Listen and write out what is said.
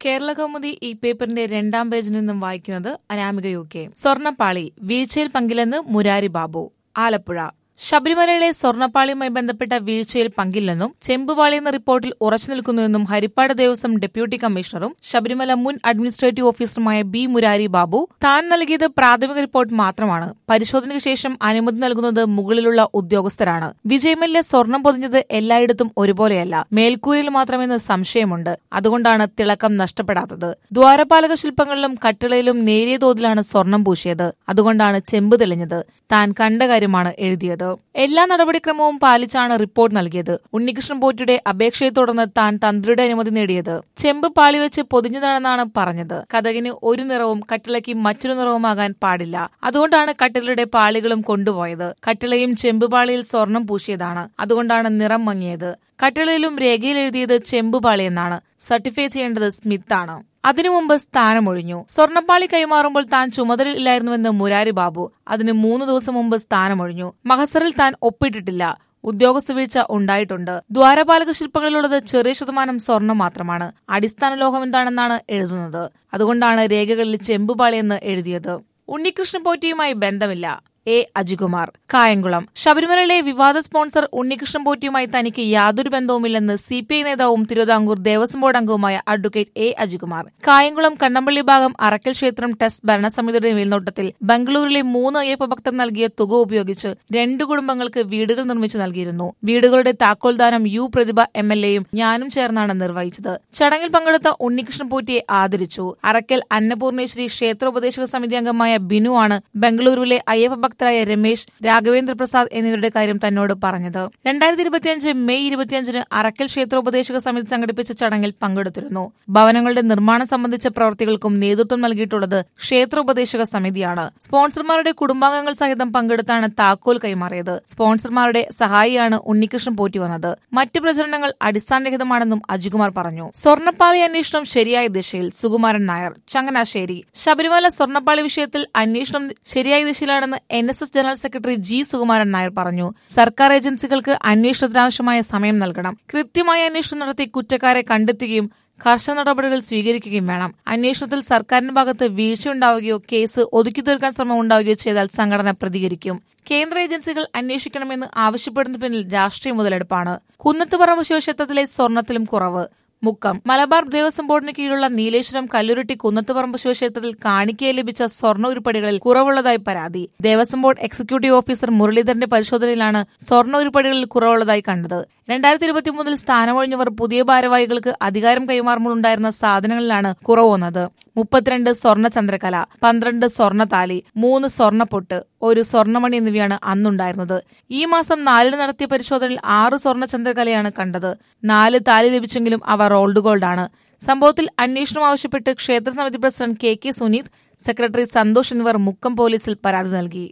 കേരള കൗമുദി ഈ പേപ്പറിന്റെ രണ്ടാം പേജിൽ നിന്നും വായിക്കുന്നത് അനാമിക യു കെ സ്വർണപ്പാളി വീഴ്ചയിൽ പങ്കില്ലെന്ന് മുരാരി ബാബു ആലപ്പുഴ ശബരിമലയിലെ സ്വർണപ്പാളിയുമായി ബന്ധപ്പെട്ട വീഴ്ചയിൽ പങ്കില്ലെന്നും ചെമ്പുപാളി എന്ന റിപ്പോർട്ടിൽ ഉറച്ചു നിൽക്കുന്നുവെന്നും ഹരിപ്പാട് ദേവസ്വം ഡെപ്യൂട്ടി കമ്മീഷണറും ശബരിമല മുൻ അഡ്മിനിസ്ട്രേറ്റീവ് ഓഫീസറുമായ ബി മുരാരി ബാബു താൻ നൽകിയത് പ്രാഥമിക റിപ്പോർട്ട് മാത്രമാണ് പരിശോധനയ്ക്ക് ശേഷം അനുമതി നൽകുന്നത് മുകളിലുള്ള ഉദ്യോഗസ്ഥരാണ് വിജയമല്യ സ്വർണം പൊതിഞ്ഞത് എല്ലായിടത്തും ഒരുപോലെയല്ല മേൽക്കൂരയിൽ മാത്രമെന്ന് സംശയമുണ്ട് അതുകൊണ്ടാണ് തിളക്കം നഷ്ടപ്പെടാത്തത് ദ്വാരപാലക ശില്പങ്ങളിലും കട്ടിളയിലും നേരിയ തോതിലാണ് സ്വർണം പൂശിയത് അതുകൊണ്ടാണ് ചെമ്പ് തെളിഞ്ഞത് താൻ കണ്ട കാര്യമാണ് എഴുതിയത് എല്ലാ നടപടിക്രമവും പാലിച്ചാണ് റിപ്പോർട്ട് നൽകിയത് ഉണ്ണികൃഷ്ണൻ പോറ്റിയുടെ അപേക്ഷയെ തുടർന്ന് താൻ തന്ത്രിയുടെ അനുമതി നേടിയത് ചെമ്പ് പാളിവെച്ച് പൊതിഞ്ഞതാണെന്നാണ് പറഞ്ഞത് കഥകിന് ഒരു നിറവും കട്ടിളയ്ക്ക് മറ്റൊരു നിറവുമാകാൻ പാടില്ല അതുകൊണ്ടാണ് കട്ടിലയുടെ പാളികളും കൊണ്ടുപോയത് കട്ടിളയും ചെമ്പ് പാളിയിൽ സ്വർണം പൂശിയതാണ് അതുകൊണ്ടാണ് നിറം മങ്ങിയത് കട്ടിളയിലും രേഖയിൽ എഴുതിയത് ചെമ്പുപാളി എന്നാണ് സർട്ടിഫൈ ചെയ്യേണ്ടത് സ്മിത്താണ് അതിനു മുമ്പ് സ്ഥാനമൊഴിഞ്ഞു സ്വർണപ്പാളി കൈമാറുമ്പോൾ താൻ ചുമതലയില്ലായിരുന്നുവെന്ന് മുരാരി ബാബു അതിന് മൂന്ന് ദിവസം മുമ്പ് സ്ഥാനമൊഴിഞ്ഞു മഹസറിൽ താൻ ഒപ്പിട്ടിട്ടില്ല ഉദ്യോഗസ്ഥ വീഴ്ച ഉണ്ടായിട്ടുണ്ട് ദ്വാരപാലക ശില്പങ്ങളിലുള്ളത് ചെറിയ ശതമാനം സ്വർണം മാത്രമാണ് അടിസ്ഥാന ലോഹം എന്താണെന്നാണ് എഴുതുന്നത് അതുകൊണ്ടാണ് രേഖകളിൽ ചെമ്പുപാളിയെന്ന് എഴുതിയത് ഉണ്ണികൃഷ്ണൻ പോറ്റിയുമായി ബന്ധമില്ല എ അജികുമാർ കായംകുളം ശബരിമലയിലെ വിവാദ സ്പോൺസർ ഉണ്ണികൃഷ്ണൻ പോറ്റിയുമായി തനിക്ക് യാതൊരു ബന്ധവുമില്ലെന്ന് സി പി ഐ നേതാവും തിരുവിതാംകൂർ ദേവസ്വം ബോർഡ് അംഗവുമായ അഡ്വക്കേറ്റ് എ അജികുമാർ കായംകുളം കണ്ണമ്പള്ളി ഭാഗം അറക്കൽ ക്ഷേത്രം ടെസ്റ്റ് ഭരണസമിതിയുടെ മേൽനോട്ടത്തിൽ ബംഗളൂരിലെ മൂന്ന് അയ്യപ്പ ഭക്തർ നൽകിയ തുക ഉപയോഗിച്ച് രണ്ടു കുടുംബങ്ങൾക്ക് വീടുകൾ നിർമ്മിച്ചു നൽകിയിരുന്നു വീടുകളുടെ താക്കോൽദാനം യു പ്രതിഭ എം എൽ എയും ഞാനും ചേർന്നാണ് നിർവഹിച്ചത് ചടങ്ങിൽ പങ്കെടുത്ത ഉണ്ണികൃഷ്ണൻ പോറ്റിയെ ആദരിച്ചു അറക്കൽ അന്നപൂർണേശ്വരി ക്ഷേത്രോപദേശക സമിതി അംഗമായ ബിനു ആണ് ബംഗളൂരുവിലെ അയ്യപ്പ ഭക്തരായ രമേശ് രാഘവേന്ദ്ര പ്രസാദ് എന്നിവരുടെ കാര്യം തന്നോട് പറഞ്ഞത് രണ്ടായിരത്തി ഇരുപത്തിയഞ്ച് മെയ് ഇരുപത്തിയഞ്ചിന് അറക്കൽ ക്ഷേത്രോപദേശക സമിതി സംഘടിപ്പിച്ച ചടങ്ങിൽ പങ്കെടുത്തിരുന്നു ഭവനങ്ങളുടെ നിർമ്മാണം സംബന്ധിച്ച പ്രവൃത്തികൾക്കും നേതൃത്വം നൽകിയിട്ടുള്ളത് ക്ഷേത്രോപദേശക സമിതിയാണ് സ്പോൺസർമാരുടെ കുടുംബാംഗങ്ങൾ സഹിതം പങ്കെടുത്താണ് താക്കോൽ കൈമാറിയത് സ്പോൺസർമാരുടെ സഹായിയാണ് ഉണ്ണികൃഷ്ണൻ പോറ്റി വന്നത് മറ്റ് പ്രചരണങ്ങൾ അടിസ്ഥാനരഹിതമാണെന്നും അജികുമാർ പറഞ്ഞു സ്വർണ്ണപ്പാളി അന്വേഷണം ശരിയായ ദിശയിൽ സുകുമാരൻ നായർ ചങ്ങനാശ്ശേരി ശബരിമല സ്വർണ്ണപ്പാളി വിഷയത്തിൽ അന്വേഷണം ശരിയായ ദിശയിലാണെന്ന് N S S general secretary G Sukumaran Nair പറഞ്ഞു സർക്കാർ ഏജൻസികൾക്ക് അന്വേഷണത്തിനാവശ്യമായ സമയം നൽകണം കൃത്യമായ അന്വേഷണം നടത്തി കുറ്റക്കാരെ കണ്ടെത്തുകയും കർശന നടപടികൾ സ്വീകരിക്കുകയും വേണം അന്വേഷണത്തിൽ സർക്കാരിന്റെ ഭാഗത്ത് വീഴ്ചയുണ്ടാവുകയോ കേസ് ഒതുക്കി തീർക്കാൻ ശ്രമം ഉണ്ടാവുകയോ ചെയ്താൽ സംഘടന പ്രതികരിക്കും കേന്ദ്ര ഏജൻസികൾ അന്വേഷിക്കണമെന്ന് ആവശ്യപ്പെടുന്ന പിന്നിൽ രാഷ്ട്രീയ മുതലെടുപ്പാണ് കുന്നത്തുപറമ്പ് ശിവക്ഷേത്രത്തിലെ സ്വർണത്തിലും കുറവ് മുക്കം മലബാർ ദേവസ്വം ബോർഡിന് കീഴിലുള്ള നീലേശ്വരം കല്ലുരുട്ടി കുന്നത്തുപറമ്പ് ശിവക്ഷേത്രത്തിൽ കാണിക്കയെ ലഭിച്ച സ്വർണ്ണ ഉരുപ്പടികളിൽ കുറവുള്ളതായി പരാതി ദേവസ്വം ബോർഡ് എക്സിക്യൂട്ടീവ് ഓഫീസർ മുരളീധരന്റെ പരിശോധനയിലാണ് സ്വർണ്ണ ഉരുപ്പടികളിൽ കുറവുള്ളതായി കണ്ടത് രണ്ടായിരത്തി ഇരുപത്തിമൂന്നിൽ സ്ഥാനമൊഴിഞ്ഞവർ പുതിയ ഭാരവാഹികൾക്ക് അധികാരം കൈമാറുമ്പോൾ ഉണ്ടായിരുന്ന സാധനങ്ങളിലാണ് കുറവ് വന്നത് മുപ്പത്തിരണ്ട് സ്വർണ്ണ ചന്ദ്രകല പന്ത്രണ്ട് സ്വർണ്ണ താലി മൂന്ന് സ്വർണ്ണപ്പൊട്ട് ഒരു സ്വർണ്ണമണി എന്നിവയാണ് അന്നുണ്ടായിരുന്നത് ഈ മാസം നാലിന് നടത്തിയ പരിശോധനയിൽ ആറ് സ്വർണ്ണ ചന്ദ്രകലയാണ് കണ്ടത് നാല് താലി ലഭിച്ചെങ്കിലും അവ റോൾഡ് ഗോൾഡ് ആണ് സംഭവത്തിൽ അന്വേഷണം ആവശ്യപ്പെട്ട് ക്ഷേത്ര സമിതി president K K Suneeth secretary Santhosh എന്നിവർ മുക്കം പോലീസിൽ പരാതി നൽകി